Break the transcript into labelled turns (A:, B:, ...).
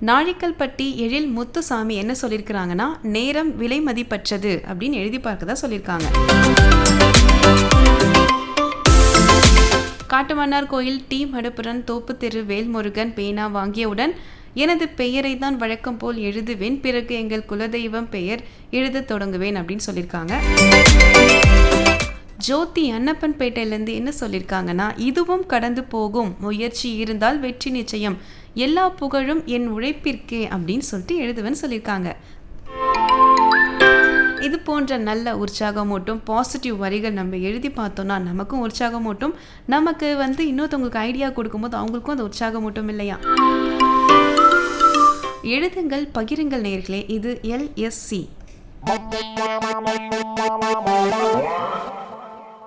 A: நாழிக்கல்பட்டி எழில் முத்துசாமி என்ன சொல்லியிருக்கிறாங்கன்னா நேரம் விலை மதிப்பற்றது அப்படின்னு எழுதி பார்க்கதா சொல்லியிருக்காங்க காட்டுமன்னார் கோயில் டி மடப்புரன் தோப்பு தெரு வேல்முருகன் பேனா வாங்கியவுடன் எனது பெயரை தான் வழக்கம் போல் எழுதுவேன் பிறகு எங்கள் குலதெய்வம் பெயர் எழுதத் தொடங்குவேன் அப்படின்னு சொல்லியிருக்காங்க ஜோதி அன்னப்பன்பேட்டையிலேருந்து என்ன சொல்லியிருக்காங்கன்னா இதுவும் கடந்து போகும் முயற்சி இருந்தால் வெற்றி நிச்சயம் எல்லா புகழும் என் உழைப்பிற்கே அப்படின்னு சொல்லிட்டு எழுதுவேன்னு சொல்லியிருக்காங்க இது போன்ற நல்ல உற்சாகமூட்டும் பாசிட்டிவ் வரிகள் நம்ம எழுதி பார்த்தோம்னா நமக்கும் உற்சாகமூட்டும் நமக்கு வந்து இன்னொருத்தவங்களுக்கு ஐடியா கொடுக்கும்போது அவங்களுக்கும் அந்த உற்சாகமூட்டும் இல்லையா எழுதுங்கள் பகிருங்கள் நேர்களே இது எல்எஸ்சி